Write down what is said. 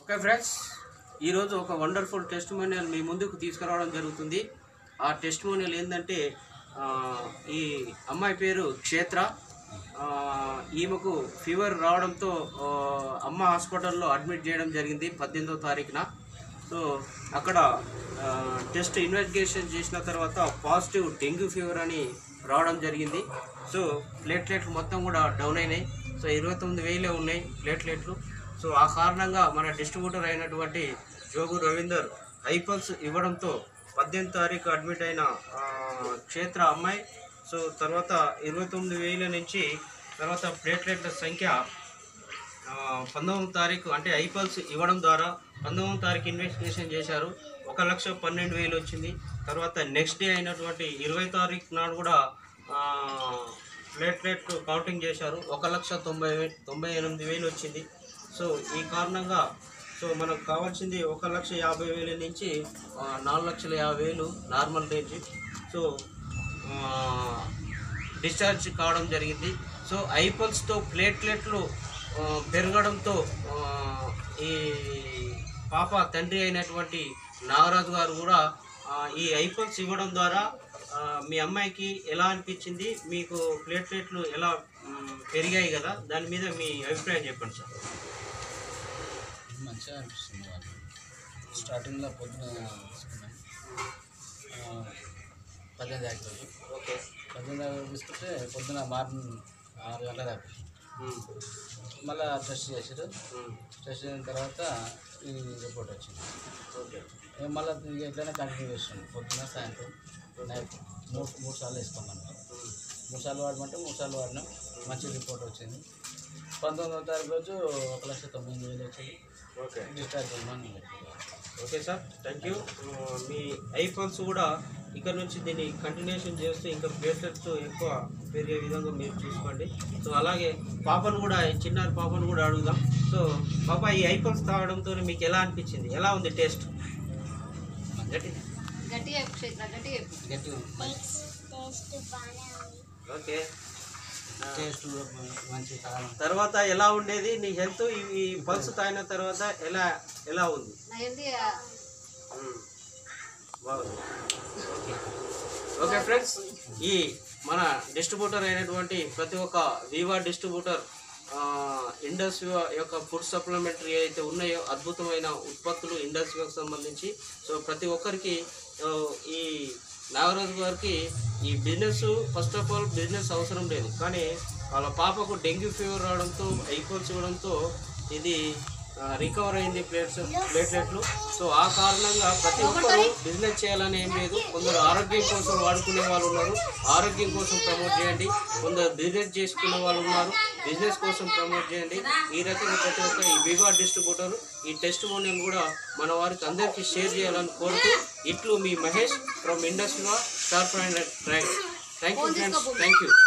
Okay friends ఈరోజు ఒక wonderful test మోనియల్ మీ ముందుకు తీసుకురావడం జరుగుతుంది ఆ టెస్ట్ మోనియల్ ఏంటంటే ఆ, ఈ అమ్మాయి పేరు క్షేత్ర ఆ, ఈమెకు ఫీవర్ రావడంతో ఆ, అమ్మ హాస్పిటల్లో అడ్మిట్ చేయడం జరిగింది పద్దెనిమిదో తారీఖున సో అక్కడ ఆ, టెస్ట్ ఇన్వెస్టిగేషన్ చేసిన తర్వాత పాజిటివ్ డెంగ్యూ ఫీవర్ అని రావడం జరిగింది సో ప్లేట్లెట్లు మొత్తం కూడా డౌన్ అయినాయి సో ఇరవై తొమ్మిది వేలే ఉన్నాయి ప్లేట్లెట్లు సో ఆ కారణంగా మన డిస్ట్రిబ్యూటర్ అయినటువంటి జోగు రవీందర్ ఐపల్స్ ఇవ్వడంతో పద్దెనిమిది తారీఖు అడ్మిట్ అయిన ఆ, క్షేత్ర అమ్మాయి సో తర్వాత ఇరవై తొమ్మిది వేల నుంచి తర్వాత ప్లేట్లెట్ల సంఖ్య ఆ, పంతొమ్మిది తారీఖు అంటే ఐపల్స్ ఇవ్వడం ద్వారా పంతొమ్మిది తారీఖు ఇన్వెస్టిగేషన్ చేశారు ఒక లక్ష పన్నెండు వేలు వచ్చింది తర్వాత నెక్స్ట్ డే అయినటువంటి ఇరవై తారీఖు నాడు కూడా ఆ, ప్లేట్లెట్ కౌంటింగ్ చేశారు ఒక లక్ష తొంభై వే- తొంభై ఎనిమిది వేలు వచ్చింది సో ఈ కారణంగా సో మనకు కావాల్సింది ఒక లక్ష యాభై వేల నుంచి ఆ, నాలుగు లక్షల యాభై వేలు నార్మల్ రేంజ్ సో ఆ, డిశ్చార్జ్ కావడం జరిగింది సో ఐపల్స్తో ప్లేట్లెట్లు ఆ, పెరగడంతో ఆ, ఈ పాప తండ్రి అయినటువంటి నాగరాజు గారు కూడా ఆ, ఈ ఐపల్స్ ఇవ్వడం ద్వారా ఆ, మీ అమ్మాయికి ఎలా అనిపించింది మీకు ప్లేట్లెట్లు ఎలా మ్, పెరిగాయి కదా దాని మీద మీ అభిప్రాయం చెప్పండి సార్ మంచిగా అనిపిస్తుంది వాళ్ళు స్టార్టింగ్లో పొద్దున తీసుకున్నాం ఆ, పద్దెనిమిది దాకా రోజు ఓకే పద్దెనిమిది దాకా తీసుకుంటే పొద్దున మార్నింగ్ ఆరు గంటల దాకా మ్, మళ్ళీ టెస్ట్ చేసారు మ్, టెస్ట్ చేసిన తర్వాత ఈ రిపోర్ట్ వచ్చింది ఓకే ఇక మళ్ళీ ఇక ఎట్లయినా కంటిన్యూ చేస్తున్నాం పొద్దున సాయంత్రం నైట్ మూడు మూడు సార్లు వేసుకోమన్నారు మ్, మూడు సార్లు వాడమంటే మూడు సార్లు వాడినాం మంచి రిపోర్ట్ వచ్చింది పంతొమ్మిదవ తారీఖు రోజు ఒక లక్ష తొమ్మిది వేలు వచ్చింది ఓకే డిశ్చార్జ్ అవ్వమని చెప్పారు. ఓకే సార్ థ్యాంక్ యూ మీ ఐఫోన్స్ కూడా ఇక్కడ నుంచి దీన్ని కంటిన్యూషన్ చేస్తే ఇంకా ప్లేట్లెట్స్ ఎక్కువ పెరిగే విధంగా మీరు చూసుకోండి సో అలాగే పాపను కూడా ఈ చిన్నారి పాపను కూడా అడుగుదాం సో పాప ఈ ఐఫోన్స్ తాగడంతో మీకు ఎలా అనిపించింది ఎలా ఉంది టేస్ట్ గట్టి గట్టిగా చెప్పు క్షేత్ర గట్టిగా చెప్పు గట్టిగా మంచి ఓకే టేస్ట్ కూడా మంచి కారం తర్వాత ఎలా ఉండేది నీ హెల్త్ ఈ పల్స్ తాగిన తర్వాత ఎలా ఎలా ఉంది నా హెల్దీ మ్మ్. బాగుంది ఓకే ఓకే ఫ్రెండ్స్ ఈ మన డిస్ట్రిబ్యూటర్ అయినటువంటి ప్రతి ఒక్క వివా డిస్ట్రిబ్యూటర్ ఆ, ఇండస్ వివా యొక్క ఫుడ్ సప్లిమెంటరీ అయితే ఉన్నాయో అద్భుతమైన ఉత్పత్తులు ఇండస్ వివాకి సంబంధించి సో ప్రతి ఒక్కరికి ఆ, ఈ నాగరాజు గారికి ఈ business first of all business అవసరం లేదు కానీ వాళ్ళ పాపకు డెంగ్యూ ఫీవర్ రావడంతో ఐకోల్స్ ఇవ్వడంతో ఇది రికవర్ అయింది ప్లేట్స్ ప్లేట్లెట్లు సో ఆ కారణంగా ప్రతి ఒక్కరు బిజినెస్ చేయాలని ఏం లేదు కొందరు ఆరోగ్యం కోసం వాడుకునే వాళ్ళు ఉన్నారు ఆరోగ్యం కోసం ప్రమోట్ చేయండి కొందరు బిజినెస్ చేసుకునే వాళ్ళు ఉన్నారు బిజినెస్ కోసం ప్రమోట్ చేయండి ఈ రకంగా ప్రతి ఒక్క ఈ వివా డిస్ట్రిబ్యూటర్ ఈ టెస్ట్ మోనియల్ కూడా మన వారికి అందరికీ షేర్ చేయాలని కోరుతూ ఇట్లు మీ Mahesh from industry star friend thank you friends thank you